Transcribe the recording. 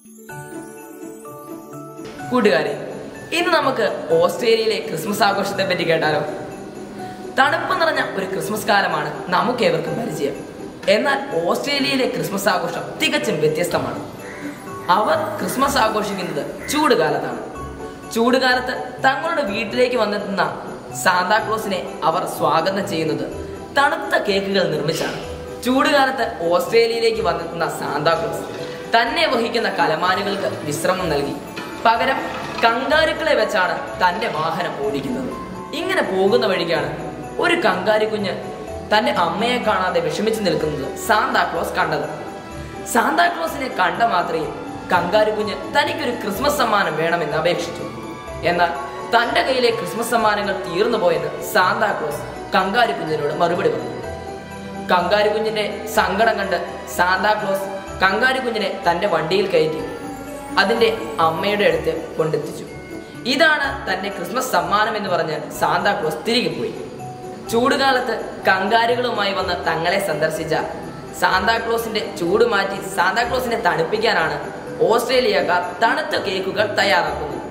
കൂട്ടുകാരെ ഇന്ന് നമുക്ക് ഓസ്ട്രേലിയയിലെ ക്രിസ്മസ് ആഘോഷത്തെ പറ്റി കേട്ടാലോ തണുപ്പ് നിറഞ്ഞ ഒരു ക്രിസ്മസ് കാലമാണ് നമുക്കേവർക്കും പരിചയം എന്നാൽ ഓസ്ട്രേലിയയിലെ ക്രിസ്മസ് ആഘോഷം തികച്ചും വ്യത്യസ്തമാണ് അവർ ക്രിസ്മസ് ആഘോഷിക്കുന്നത് ചൂട് കാലത്താണ് ചൂട് കാലത്ത് തങ്ങളുടെ വീട്ടിലേക്ക് വന്നെത്തുന്ന സാന്താക്ലോസിനെ അവർ സ്വാഗതം ചെയ്യുന്നത് തണുത്ത കേക്കുകൾ നിർമ്മിച്ചാണ് ചൂടുകാലത്ത് ഓസ്ട്രേലിയയിലേക്ക് വന്നെത്തുന്ന സാന്താക്ലോസ് തന്നെ വഹിക്കുന്ന കലമാനുകൾക്ക് വിശ്രമം നൽകി പകരം കങ്കാരുക്കളെ വെച്ചാണ് തന്റെ വാഹനം ഓടിക്കുന്നത് ഇങ്ങനെ പോകുന്ന വഴിക്കാണ് ഒരു കങ്കാരി കുഞ്ഞ് തന്റെ അമ്മയെ കാണാതെ വിഷമിച്ചു നിൽക്കുന്നത് സാന്താക്ലോസ് കണ്ടത് സാന്താക്ലോസിനെ കണ്ട മാത്രയിൽ കങ്കാരു കുഞ്ഞ് തനിക്കൊരു ക്രിസ്മസ് സമ്മാനം വേണമെന്ന് അപേക്ഷിച്ചു എന്നാൽ തന്റെ കയ്യിലെ ക്രിസ്മസ് സമ്മാനങ്ങൾ തീർന്നു പോയെന്ന് സാന്താക്ലോസ് കങ്കാരു കുഞ്ഞിനോട് മറുപടി പറഞ്ഞു കങ്കാരു കുഞ്ഞിന്റെ സങ്കടം കണ്ട് സാന്താക്ലോസ് കങ്കാരു കുഞ്ഞിനെ തന്റെ വണ്ടിയിൽ കയറ്റി അതിന്റെ അമ്മയുടെ അടുത്ത് കൊണ്ടെത്തിച്ചു ഇതാണ് തന്റെ ക്രിസ്മസ് സമ്മാനം എന്ന് പറഞ്ഞ് സാന്താക്ലോസ് തിരികെ പോയി ചൂടുകാലത്ത് കങ്കാരുകളുമായി വന്ന് തങ്ങളെ സന്ദർശിച്ച സാന്താക്ലോസിന്റെ ചൂട് മാറ്റി സാന്താക്ലോസിനെ തണുപ്പിക്കാനാണ് ഓസ്ട്രേലിയക്കാർ തണുത്ത കേക്കുകൾ തയ്യാറാക്കുന്നത്